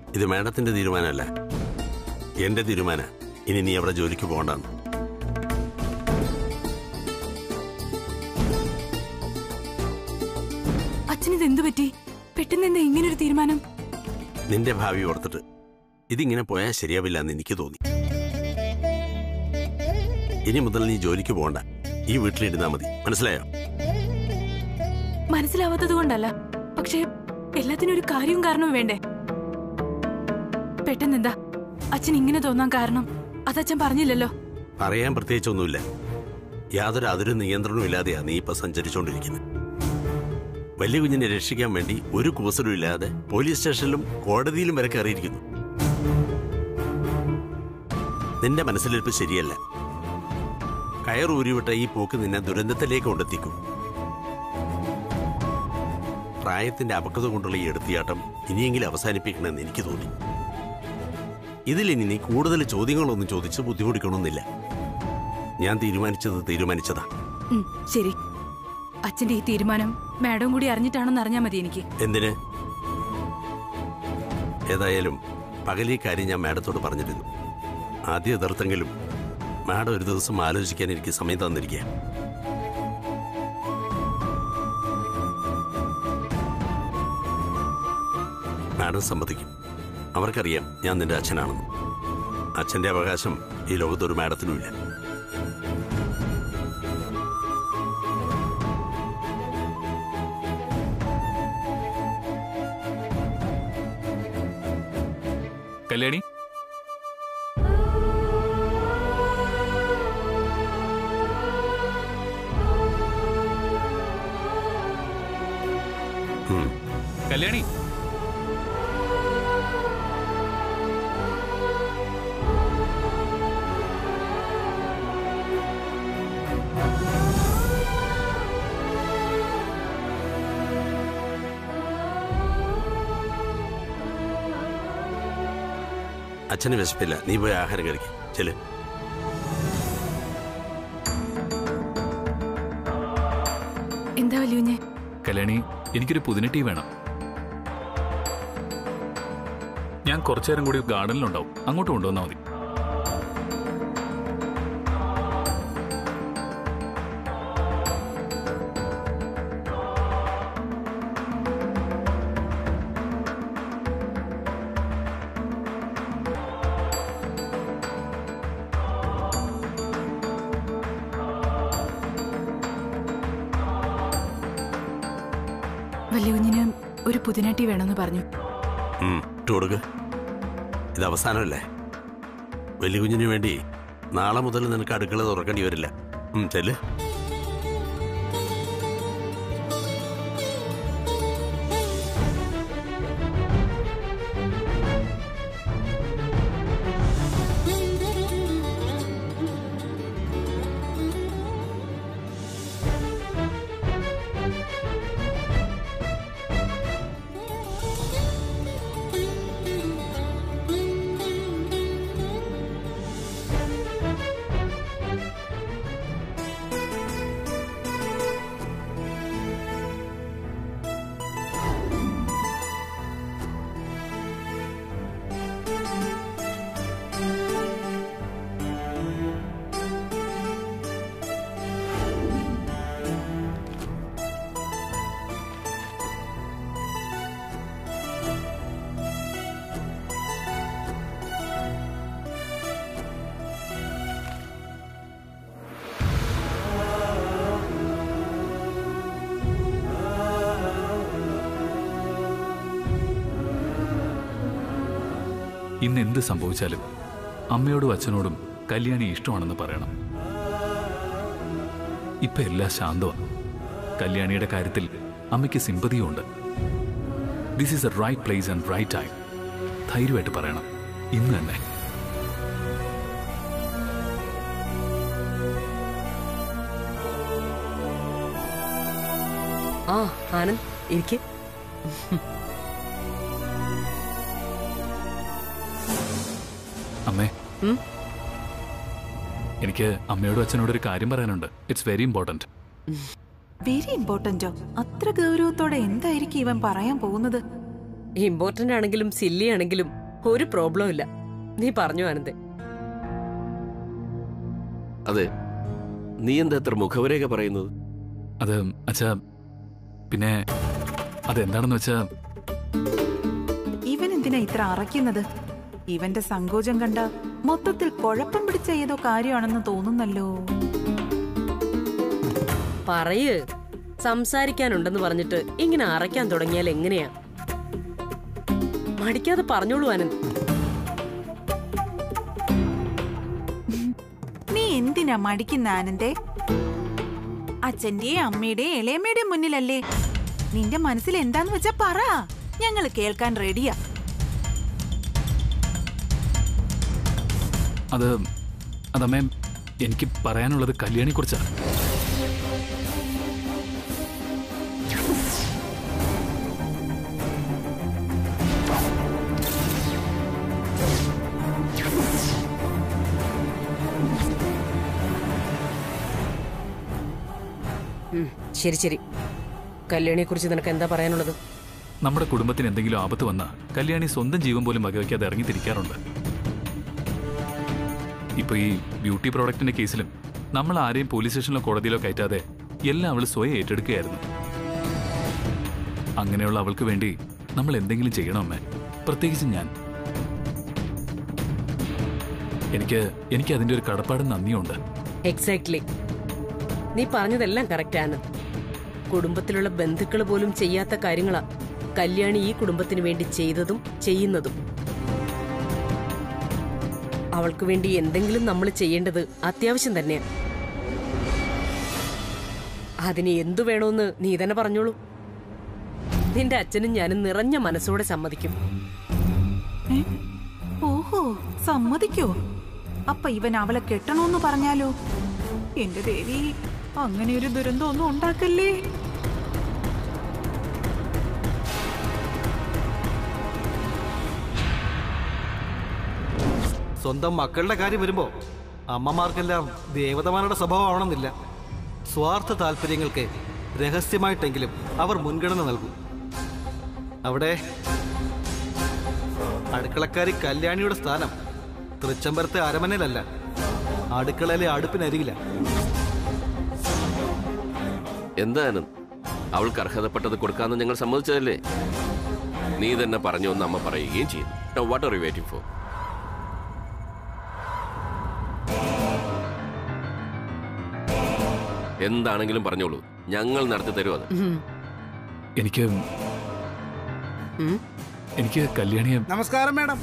ഇത് മാഡത്തിന്റെ തീരുമാനമല്ല എന്റെ തീരുമാന ഇനി നീ അവിടെ ജോലിക്ക് പോകണ്ടെന്ന് അച്ഛനിത് എന്തു പറ്റി പെട്ടെന്ന് എന്താ ഇങ്ങനൊരു തീരുമാനം നിന്റെ ഭാവി ഓർത്തിട്ട് ഇതിങ്ങനെ പോയാൽ ശരിയാവില്ല എന്ന് എനിക്ക് തോന്നി ഇനി മുതൽ നീ ജോലിക്ക് പോകണ്ട ഈ വീട്ടിലിരുന്നാ മതി മനസ്സിലായോ മനസ്സിലാവാത്തത് കൊണ്ടല്ല പക്ഷേ എല്ലാത്തിനും ഒരു കാര്യവും കാരണവും വേണ്ടേ പെട്ടെന്ന് എന്താ അച്ഛൻ ഇങ്ങനെ തോന്നാൻ കാരണം അതച്ഛൻ പറഞ്ഞില്ലല്ലോ പറയാൻ പ്രത്യേകിച്ചൊന്നുമില്ല യാതൊരു അതിരും നിയന്ത്രണവും ഇല്ലാതെയാ നീ ഇപ്പൊ സഞ്ചരിച്ചുകൊണ്ടിരിക്കുന്നത് വലിയ കുഞ്ഞിനെ രക്ഷിക്കാൻ വേണ്ടി ഒരു കൂസലും ഇല്ലാതെ പോലീസ് സ്റ്റേഷനിലും കോടതിയിലും വരെ കയറിയിരിക്കുന്നു നിന്റെ മനസ്സിലിരിപ്പ് ശരിയല്ല കയറൂരിവിട്ട ഈ പോക്ക് നിന്നെ ദുരന്തത്തിലേക്ക് കൊണ്ടെത്തിക്കും പ്രായത്തിന്റെ അപക്വത കൊണ്ടുള്ള ഈ എടുത്തിയാട്ടം ഇനിയെങ്കിലും അവസാനിപ്പിക്കണമെന്ന് എനിക്ക് തോന്നി ഇതിലിനി നീ കൂടുതൽ ചോദ്യങ്ങളൊന്നും ചോദിച്ച് ബുദ്ധിമുട്ടിക്കണമെന്നില്ല ഞാൻ തീരുമാനിച്ചത് തീരുമാനിച്ചതാ ഉം, ശരി അച്ഛന്റെ ഈ തീരുമാനം മാഡം കൂടി അറിഞ്ഞിട്ടാണെന്ന് അറിഞ്ഞാൽ മതി എനിക്ക് എന്തിന് ഏതായാലും പകലീ കാര്യം ഞാൻ മാഡത്തോട് പറഞ്ഞിരുന്നു ആദ്യം എതിർത്തെങ്കിലും മാഡം ഒരു ദിവസം ആലോചിക്കാൻ എനിക്ക് സമയം തന്നിരിക്കുക മാഡം സമ്മതിക്കും അവർക്കറിയാം ഞാൻ നിന്റെ അച്ഛനാണെന്ന് അച്ഛന്റെ അവകാശം ഈ ലോകത്തൊരു മാഡത്തിനുമില്ല കല്യാണി ഉം. കല്യാണി അച്ഛന് വിശപ്പില്ല നീ പോയി ആഹാരം കഴിക്കും ചെല് എന്താ വലിയുഞ്ഞെ കല്യാണി എനിക്കൊരു പുതിന ടീ വേണം ഞാൻ കുറച്ചു നേരം കൂടി ഗാർഡനിലുണ്ടാവും അങ്ങോട്ട് കൊണ്ടുവന്നാൽ മതി വലിയുഞ്ഞിന് ഒരു പുതിനാട്ടി വേണമെന്ന് പറഞ്ഞു ഉം, ഇട്ട് കൊടുക്ക് ഇത് അവസാനമല്ലേ വലിയ കുഞ്ഞിന് വേണ്ടി നാളെ മുതൽ നിനക്ക് അടുക്കള തുറക്കേണ്ടി വരില്ല ഉം, ചെല്ല് ഇന്ന് എന്ത് സംഭവിച്ചാലും അമ്മയോടും അച്ഛനോടും കല്യാണി ഇഷ്ടമാണെന്ന് പറയണം ഇപ്പൊ എല്ലാം ശാന്തമാണ് കല്യാണിയുടെ കാര്യത്തിൽ അമ്മയ്ക്ക് സിമ്പതിയുണ്ട് this is a right place and right time ധൈര്യമായിട്ട് പറയണം ഇന്ന് തന്നെ ആ ആനന്ദ് ഇരിക്കെ അമ്മേ ഉം? എനിക്ക് അമ്മയോടും അച്ഛനോടും ഒരു കാര്യം പറയാനുണ്ട് ഇറ്റ്സ് വെരി ഇമ്പോർട്ടൻറ്റ് വെരി ഇമ്പോർട്ടന്റോ അത്ര ഗൗരവത്തോടെ എന്തായിരിക്കും ഇവൻ പറയാൻ പോകുന്നത് ഇമ്പോർട്ടന്റ് ആണെങ്കിലും സില്ലി ആണെങ്കിലും ഒരു പ്രോബ്ലം ഇല്ല നീ പറഞ്ഞു ആനന്ദേ അതെ നീ എന്താ എത്ര മുഖവരേഖ പറയുന്നത് അത് അച്ഛാ പിന്നെ അതെന്താണെന്ന് വെച്ചാ ഇവൻ എന്തിനാ ഇത്ര അറയ്ക്കുന്നത് ഇവന്റെ സങ്കോചം കണ്ട മൊത്തത്തിൽ കുഴപ്പം പിടിച്ച ഏതോ കാര്യമാണെന്ന് തോന്നുന്നല്ലോ പറയ് സംസാരിക്കാനുണ്ടെന്ന് പറഞ്ഞിട്ട് ഇങ്ങനെ അറയ്ക്കാൻ തുടങ്ങിയാൽ എങ്ങനെയാ മടിക്കാതെ പറഞ്ഞോളൂ ആനന്ദ് നീ എന്തിനാ മടിക്കുന്ന ആനന്ദേ അച്ഛന്റെയും അമ്മയുടെയും ഇളയമ്മയുടെയും മുന്നിലല്ലേ നിന്റെ മനസ്സിൽ എന്താന്ന് വെച്ചാ പറ ഞങ്ങൾ കേൾക്കാൻ റെഡിയാ അത് അതമ്മേ എനിക്ക് പറയാനുള്ളത് കല്യാണിയെ കുറിച്ചാണ് ഉം, ശരി ശരി കല്യാണിയെ കുറിച്ച് നിനക്ക് എന്താ പറയാനുള്ളത് നമ്മുടെ കുടുംബത്തിന് എന്തെങ്കിലും ആപത്ത് വന്നാൽ കല്യാണി സ്വന്തം ജീവൻ പോലും വകവയ്ക്കാതെ ഇറങ്ങി തിരിക്കാറുണ്ട് ഇപ്പൊ ഈ ബ്യൂട്ടി പ്രോഡക്റ്റിന്റെ കേസിലും നമ്മൾ ആരെയും പോലീസ് സ്റ്റേഷനിലോ കോടതിയിലോ കയറ്റാതെ എല്ലാം അവൾ സ്വയം ഏറ്റെടുക്കുകയായിരുന്നു അങ്ങനെയുള്ള അവൾക്ക് വേണ്ടി നമ്മൾ എന്തെങ്കിലും ചെയ്യണം അമ്മേ പ്രത്യേകിച്ച് ഞാൻ എനിക്ക് എനിക്ക് അതിന്റെ ഒരു കടപ്പാടും നന്ദിയുണ്ട് എക്സാക്ട്ലി നീ പറഞ്ഞതെല്ലാം കറക്റ്റ് ആണ് കുടുംബത്തിലുള്ള ബന്ധുക്കൾ പോലും ചെയ്യാത്ത കാര്യങ്ങളാ കല്യാണി ഈ കുടുംബത്തിന് വേണ്ടി ചെയ്തതും ചെയ്യുന്നതും അവൾക്ക് വേണ്ടി എന്തെങ്കിലും നമ്മൾ ചെയ്യേണ്ടത് അത്യാവശ്യം തന്നെയാ അതിന് എന്തു വേണോന്ന് നീ തന്നെ പറഞ്ഞോളൂ നിന്റെ അച്ഛനും ഞാനും നിറഞ്ഞ മനസ്സോടെ സമ്മതിക്കും ഏ? ഓഹോ സമ്മതിക്കോ അപ്പൊ ഇവൻ അവളെ കെട്ടണോന്ന് പറഞ്ഞാലോ എന്റെ ദേവി അങ്ങനെ ഒരു ദുരന്തം ഒന്നും ഉണ്ടാക്കല്ലേ സ്വന്തം മക്കളുടെ കാര്യം വരുമ്പോ അമ്മമാർക്കെല്ലാം ദേവതമാരുടെ സ്വഭാവമാണെന്നില്ല സ്വാർത്ഥ താല്പര്യങ്ങൾക്ക് രഹസ്യമായിട്ടെങ്കിലും അവർ മുൻഗണന നൽകും അവിടെ അടുക്കളക്കാരി കല്യാണിയുടെ സ്ഥാനം തൃച്ചംബരത്തെ അരമനയിലല്ല അടുക്കളയിലെ അടുപ്പിനരികില എന്താ ആനന്ദ് അവൾക്ക് അർഹതപ്പെട്ടത് കൊടുക്കാമെന്ന് ഞങ്ങൾ സമ്മതിച്ചതല്ലേ നീ തന്നെ പറഞ്ഞു എന്ന് അമ്മ പറയുകയും ചെയ്തു what are you waiting for എന്താണെങ്കിലും പറഞ്ഞോളൂ ഞങ്ങൾ നടത്തി തരും അത് ഉം. എനിക്ക് ഉം. എനിക്ക് കല്യാണിയെ നമസ്കാരം മാഡം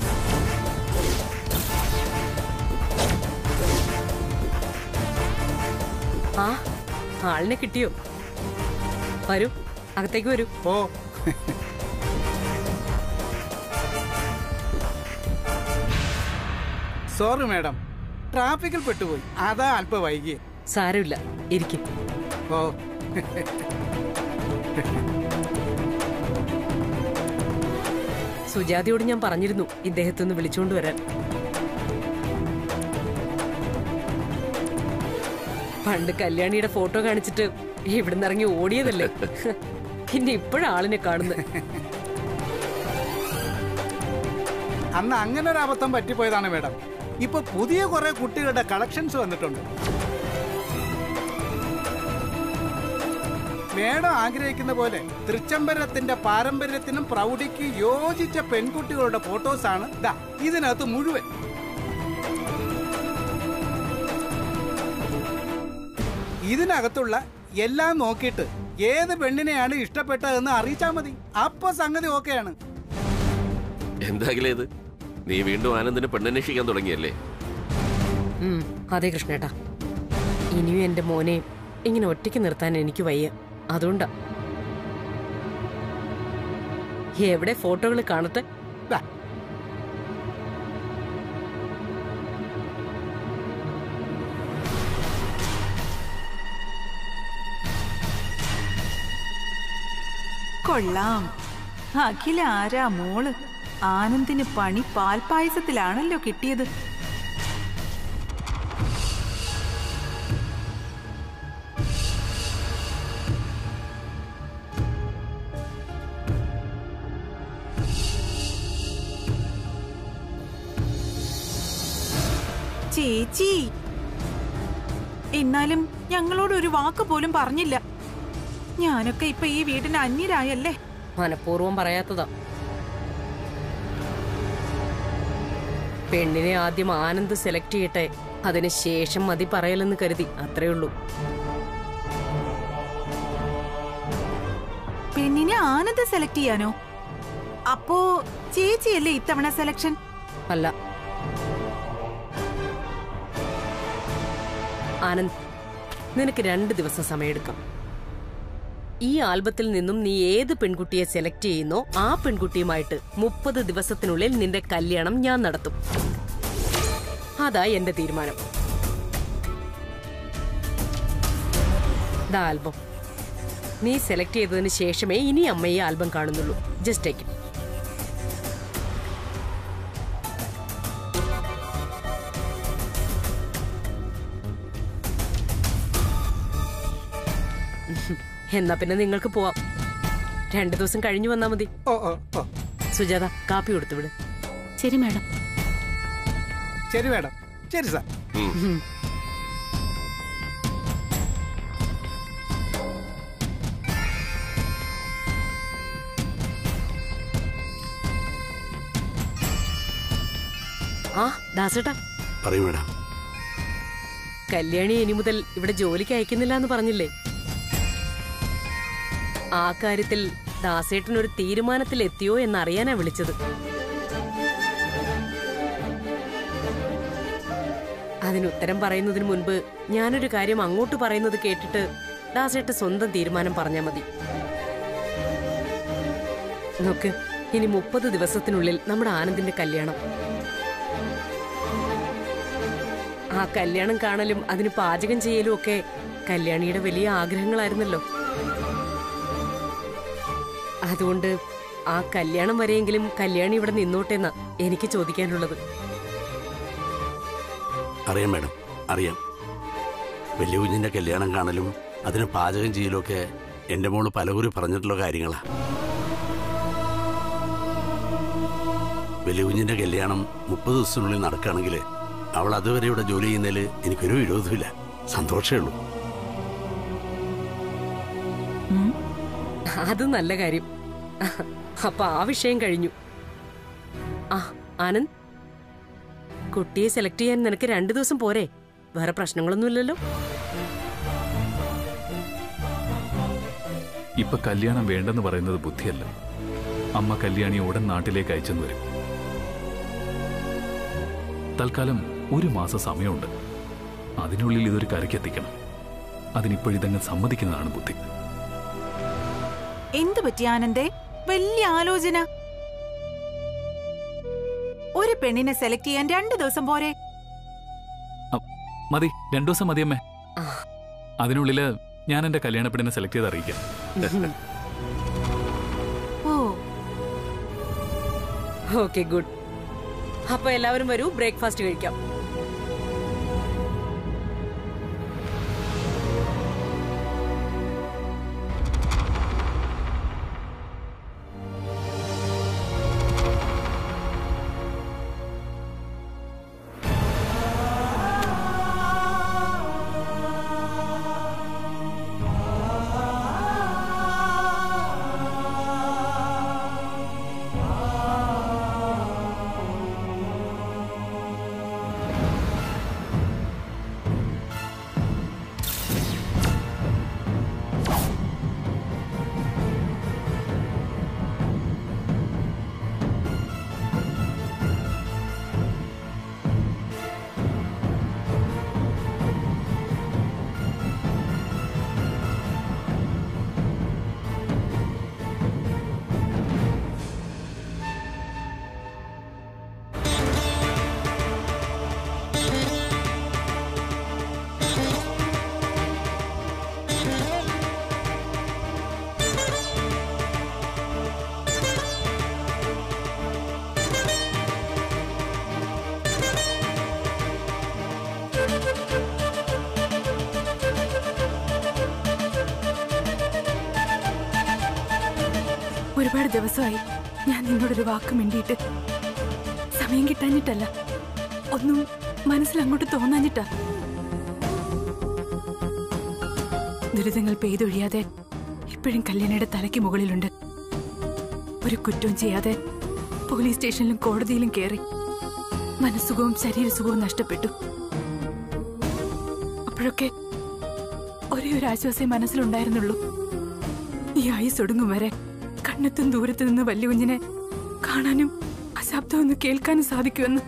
ആ ആളിനെ കിട്ടിയോ വരൂ അകത്തേക്ക് വരൂ ഓ സോറി മാഡം ട്രാഫിക്കിൽ പെട്ടുപോയി അതാ അല്പ വൈകിയ സാരമില്ല ഇരിക്കും ഓ സുജാതയോട് ഞാൻ പറഞ്ഞിരുന്നു ഇദ്ദേഹത്തെ ഒന്ന് വിളിച്ചുകൊണ്ട് വരാൻ പണ്ട് കല്യാണിയുടെ ഫോട്ടോ കാണിച്ചിട്ട് ഇവിടുന്ന് ഇറങ്ങി ഓടിയതല്ലേ പിന്നെ ഇപ്പോഴാളിനെ കാണുന്നത് അന്ന് അങ്ങനെ ഒരു അബദ്ധം പറ്റിപ്പോയതാണ് മാഡം ഇപ്പൊ പുതിയ കുറെ കുട്ടികളുടെ കളക്ഷൻസ് വന്നിട്ടുണ്ട് മേഡം ആഗ്രഹിക്കുന്ന പോലെ തൃച്ചംബരത്തിന്റെ പാരമ്പര്യത്തിനും പ്രൗഢിക്ക് യോജിച്ച പെൺകുട്ടികളുടെ ഫോട്ടോസാണ് ദാ ഇതിനകത്ത് മുഴുവൻ ഇതിനകത്തുള്ള എല്ലാം നോക്കിയിട്ട് ഏത് പെണ്ണിനെയാണ് ഇഷ്ടപ്പെട്ടതെന്ന് അറിയിച്ചാൽ മതി അപ്പൊ സംഗതി ഓക്കെയാണ് എന്താകിലേ ഇത് നീ വീണ്ടും ആനന്ദിന് പെണ്ണന്വേഷിക്കാൻ തുടങ്ങിയല്ലേ ഉം, അതെ കൃഷ്ണേട്ടാ ഇനിയും എന്റെ മോനെ ഇങ്ങനെ ഒറ്റയ്ക്ക് നിർത്താൻ എനിക്ക് വയ്യ അതുകൊണ്ടാ എവിടെ ഫോട്ടോകൾ കാണട്ടെ ദാ, കൊള്ളാം അഖില ആരാ മോള് ആനന്ദിന് പണി പാൽപായസത്തിലാണല്ലോ കിട്ടിയത് ചേച്ചി എന്നാലും ഞങ്ങളോട് ഒരു വാക്ക് പോലും പറഞ്ഞില്ല ഞാനൊക്കെ ഇപ്പൊ ഈ വീടിന് അന്യരായല്ലേ മനഃപൂർവ്വം പറയാത്തതാ പെണ്ണിനെ ആദ്യം ആനന്ദ് സെലക്ട് ചെയ്യട്ടെ അതിന് ശേഷം മതി പറയലെന്ന് കരുതി അത്രേ ഉള്ളൂ പെണ്ണിനെ ആനന്ദ് സെലക്ട് ചെയ്യാനോ അപ്പോ ചേച്ചിയല്ലേ ഇത്തവണ സെലക്ഷൻ അല്ല ആനന്ദ് നിനക്ക് രണ്ട് ദിവസം സമയമെടുക്കാം ഈ ആൽബത്തിൽ നിന്നും നീ ഏത് പെൺകുട്ടിയെ സെലക്ട് ചെയ്യുന്നോ ആ പെൺകുട്ടിയുമായിട്ട് മുപ്പത് ദിവസത്തിനുള്ളിൽ നിന്റെ കല്യാണം ഞാൻ നടത്തും അതാ എന്റെ തീരുമാനം ദാ ആൽബം നീ സെലക്ട് ചെയ്തതിന് ശേഷമേ ഇനി അമ്മ ഈ ആൽബം കാണുന്നുള്ളൂ ജസ്റ്റ് ടേക്ക് എന്നാ പിന്നെ നിങ്ങൾക്ക് പോവാം രണ്ടു ദിവസം കഴിഞ്ഞു വന്നാ മതി ഓ ഓ ഓ സുജാത കാപ്പി കൊടുത്തു വിട് ശരി മാഡം ശരി മാഡം ശരി സാർ ആ ദാസേട്ടാ പറയൂ മേഡം കല്യാണി ഇനി മുതൽ ഇവിടെ ജോലിക്ക് അയക്കുന്നില്ല എന്ന് പറഞ്ഞില്ലേ ആ കാര്യത്തിൽ ദാസേട്ടൻ ഒരു തീരുമാനത്തിൽ എത്തിയോ എന്നറിയാനാ വിളിച്ചത് അതിന് ഉത്തരം പറയുന്നതിന് മുൻപ് ഞാനൊരു കാര്യം അങ്ങോട്ട് പറയുന്നത് കേട്ടിട്ട് ദാസേട്ട സ്വന്തം തീരുമാനം പറഞ്ഞാൽ മതി നോക്ക് ഇനി മുപ്പത് ദിവസത്തിനുള്ളിൽ നമ്മുടെ ആനന്ദിന്റെ കല്യാണം ആ കല്യാണം കാണലും അതിന് പാചകം ചെയ്യലും ഒക്കെ കല്യാണിയുടെ വലിയ ആഗ്രഹങ്ങളായിരുന്നല്ലോ അതുകൊണ്ട് ആ കല്യാണം വരെയെങ്കിലും കല്യാണി ഇവിടെ നിന്നോട്ടെന്നാ എനിക്ക് ചോദിക്കാനുള്ളത് അറിയാം മേഡം അറിയാം വലിയ കുഞ്ഞിന്റെ കല്യാണം കാണലും അതിന് പാചകം ചെയ്യലും ഒക്കെ എന്റെ മോള് പലകുറി പറഞ്ഞിട്ടുള്ള കാര്യങ്ങളാ വലിയ കുഞ്ഞിന്റെ കല്യാണം മുപ്പത് ദിവസത്തിനുള്ളിൽ നടക്കുകയാണെങ്കിൽ അവൾ അതുവരെ ഇവിടെ ജോലി ചെയ്യുന്നതിൽ എനിക്കൊരു വിരോധമില്ല സന്തോഷമേ ഉള്ളൂ അത് നല്ല കാര്യം അപ്പൊ ആ വിഷയം കഴിഞ്ഞു ആ ആനന്ദ് കുട്ടിയെ സെലക്ട് ചെയ്യാൻ നിനക്ക് രണ്ടു ദിവസം പോരെ വേറെ പ്രശ്നങ്ങളൊന്നുമില്ലല്ലോ ഇപ്പൊ കല്യാണം വേണ്ടെന്ന് പറയുന്നത് ബുദ്ധിയല്ല അമ്മ കല്യാണി ഉടൻ നാട്ടിലേക്ക് അയച്ചെന്ന് വരും തൽക്കാലം ഒരു മാസം സമയമുണ്ട് അതിനുള്ളിൽ ഇതൊരു കരയ്ക്കെത്തിക്കണം അതിനിപ്പോഴിതങ്ങ് സമ്മതിക്കുന്നതാണ് ബുദ്ധി എന്തു പറ്റി ആനന്ദേ വലിയ ആലോചന ഒരു പെണ്ണിനെ സെലക്ട് ചെയ്യാൻ രണ്ടു ദിവസം പോരെ അ, മതി രണ്ടു ദിവസം മതിയമ്മേ ആ. അതിനുള്ളില് ഞാൻ എന്റെ കല്യാണപ്പെടിനെ സെലക്ട് ചെയ്ത് അറിയിക്കാം ഓ ഓക്കെ ഗുഡ് അപ്പൊ എല്ലാവരും വരൂ ബ്രേക്ക്ഫാസ്റ്റ് കഴിക്കാം ഒരുപാട് ദിവസമായി ഞാൻ നിന്നോടൊരു വാക്ക് മിണ്ടിയിട്ട് സമയം കിട്ടാഞ്ഞിട്ടല്ല ഒന്നും മനസ്സിൽ അങ്ങോട്ട് തോന്നാഞ്ഞിട്ടാ ദുരിതങ്ങൾ പെയ്തൊഴിയാതെ ഇപ്പോഴും കല്യാണിയുടെ തലയ്ക്ക് മുകളിലുണ്ട് ഒരു കുറ്റവും ചെയ്യാതെ പോലീസ് സ്റ്റേഷനിലും കോടതിയിലും കയറി മനസ്സുഖവും ശരീരസുഖവും നഷ്ടപ്പെട്ടു അപ്പോഴൊക്കെ ഒരേ ഒരു ആശ്വാസേ മനസ്സിലുണ്ടായിരുന്നുള്ളൂ ഈ ആയുസ് ഒടുങ്ങും വരെ കണ്ണെത്തും ദൂരത്ത് നിന്ന് വലിയ കുഞ്ഞിനെ കാണാനും ആ ശബ്ദം ഒന്ന് കേൾക്കാനും സാധിക്കുമെന്ന്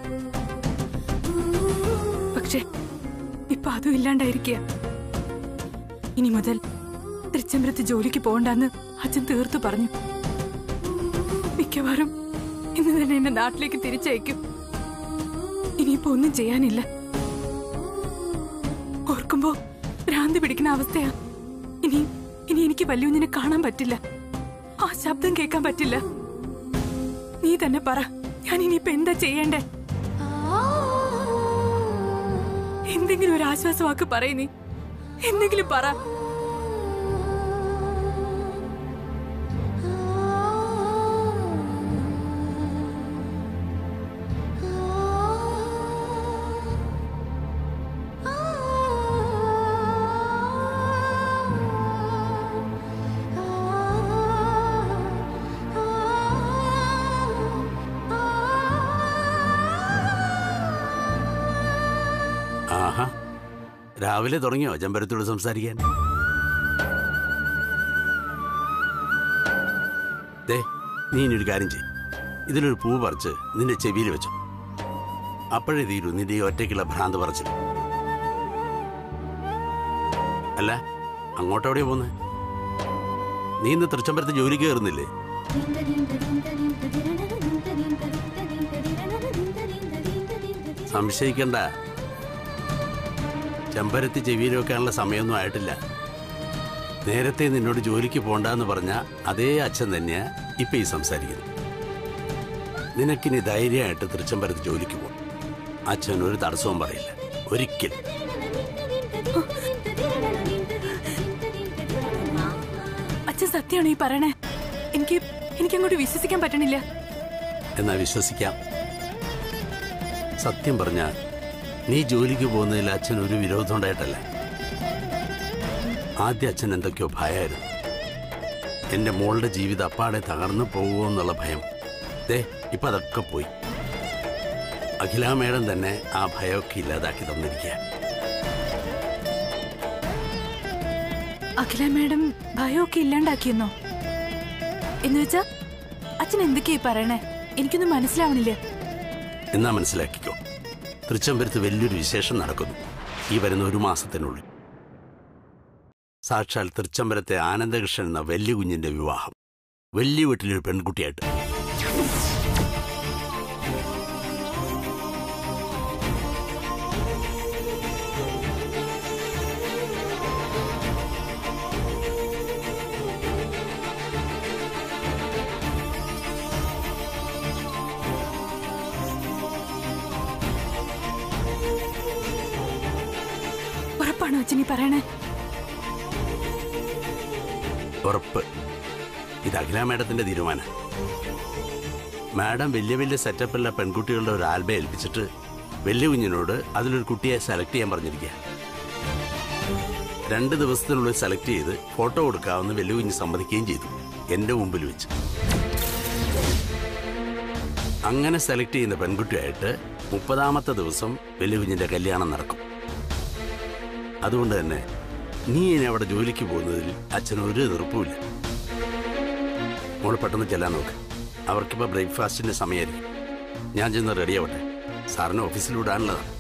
പക്ഷെ ഇപ്പൊ അതും ഇല്ലാണ്ടായിരിക്കുക ഇനി മുതൽ തൃച്ചംബരത്ത് ജോലിക്ക് പോകണ്ടെന്ന് അച്ഛൻ തീർത്തു പറഞ്ഞു മിക്കവാറും ഇന്ന് തന്നെ എന്നെ നാട്ടിലേക്ക് തിരിച്ചയക്കും ഇനിയിപ്പോ ഒന്നും ചെയ്യാനില്ല ഓർക്കുമ്പോ ഭ്രാന്തി പിടിക്കുന്ന അവസ്ഥയാ ഇനി ഇനി എനിക്ക് വല്യുഞ്ഞിനെ കാണാൻ പറ്റില്ല ആ ശബ്ദം കേൾക്കാൻ പറ്റില്ല നീ തന്നെ പറ ഞാൻ ഇനിയിപ്പോ എന്താ ചെയ്യണ്ടേ എന്തെങ്കിലും ഒരു ആശ്വാസവാക്ക് പറയ നീ എന്തെങ്കിലും പറ ആഹാ രാവിലെ തുടങ്ങിയോ ചെമ്പരത്തോട് സംസാരിക്കാൻ ദേ നീ ഇനി ഒരു കാര്യം ചെയ്യും ഇതിലൊരു പൂ പറിച്ച് നിന്റെ ചെവിയിൽ വെച്ചു അപ്പോഴേ തീരൂ നിന്റെ ഈ ഒറ്റയ്ക്കുള്ള ഭ്രാന്ത് പറിച്ചില്ല അല്ല അങ്ങോട്ടെവിടെയാ പോന്നെ നീ ഇന്ന് തൃച്ചമ്പരത്ത് ജോലിക്ക് കയറുന്നില്ലേ സംശയിക്കണ്ട ചെമ്പരത്തി ചെവിയിൽ വെക്കാനുള്ള സമയമൊന്നും ആയിട്ടില്ല നേരത്തെ നിന്നോട് ജോലിക്ക് പോണ്ടെന്ന് പറഞ്ഞ അതേ അച്ഛൻ തന്നെയാ ഇപ്പൊ ഈ സംസാരിക്കുന്നത് നിനക്കിനി ധൈര്യമായിട്ട് തൃച്ചമ്പരത്ത് ജോലിക്ക് പോകും അച്ഛൻ ഒരു തടസ്സവും പറയില്ല ഒരിക്കലും അച്ഛൻ സത്യമാണോ ഈ പറയണേ എനിക്ക് എനിക്കങ്ങോട്ട് വിശ്വസിക്കാൻ പറ്റണില്ല എന്നാ വിശ്വസിക്കാം സത്യം പറഞ്ഞ നീ ജോലിക്ക് പോകുന്നതിൽ അച്ഛൻ ഒരു വിരോധം ഉണ്ടായിട്ടല്ല ആദ്യ അച്ഛൻ എന്തൊക്കെയോ ഭയമായിരുന്നു എന്റെ മോളുടെ ജീവിതം അപ്പാടെ തകർന്നു പോകുമോ എന്നുള്ള ഭയം ദേ ഇപ്പൊ അതൊക്കെ പോയി അഖില മേഡം തന്നെ ആ ഭയമൊക്കെ ഇല്ലാതാക്കി തന്നിരിക്കുക അഖില മാഡം ഭയമൊക്കെ ഇല്ലാണ്ടാക്കിയെന്നോ എന്ന് വെച്ചാ അച്ഛൻ എന്തൊക്കെയായി പറയണേ എനിക്കൊന്നും മനസ്സിലാവണില്ല എന്നാ മനസ്സിലാക്കിക്കോ തൃച്ചംബരത്ത് വലിയൊരു വിശേഷം നടക്കുന്നു ഈ വരുന്ന ഒരു മാസത്തിനുള്ളിൽ സാക്ഷാൽ തൃച്ചംബരത്തെ ആനന്ദകൃഷ്ണൻ എന്ന വലിയ കുഞ്ഞിന്റെ വിവാഹം വലിയ വീട്ടിലൊരു പെൺകുട്ടിയായിട്ട് ഉറപ്പാണോ അച്ഛൻ ഈ പറയണേ ഉറപ്പ് ഇത് അഖില മാഡത്തിന്റെ തീരുമാനം മാഡം വലിയ വലിയ സെറ്റപ്പുള്ള പെൺകുട്ടികളുടെ ഒരു ആൽബം ഏൽപ്പിച്ചിട്ട് വലിയ കുഞ്ഞിനോട് അതിലൊരു കുട്ടിയെ സെലക്ട് ചെയ്യാൻ പറഞ്ഞിരിക്കുക രണ്ട് ദിവസത്തിനുള്ളിൽ സെലക്ട് ചെയ്ത് ഫോട്ടോ കൊടുക്കാമെന്ന് വലിയ കുഞ്ഞ് സമ്മതിക്കുകയും ചെയ്തു എന്റെ മുമ്പിൽ വെച്ച് അങ്ങനെ സെലക്ട് ചെയ്യുന്ന പെൺകുട്ടിയായിട്ട് മുപ്പതാമത്തെ ദിവസം വലിയ കുഞ്ഞിന്റെ കല്യാണം നടക്കും അതുകൊണ്ട് തന്നെ നീ ഇനി അവിടെ ജോലിക്ക് പോകുന്നതിൽ അച്ഛന് ഒരു എതിർപ്പുമില്ല മോള് പെട്ടെന്ന് ചെല്ലാൻ നോക്ക് അവർക്കിപ്പോൾ ബ്രേക്ക്ഫാസ്റ്റിന്റെ സമയമായിരിക്കും ഞാൻ ചെന്ന് റെഡി ആവട്ടെ സാറിന് ഓഫീസിൽ വിടാനുള്ളതാണ്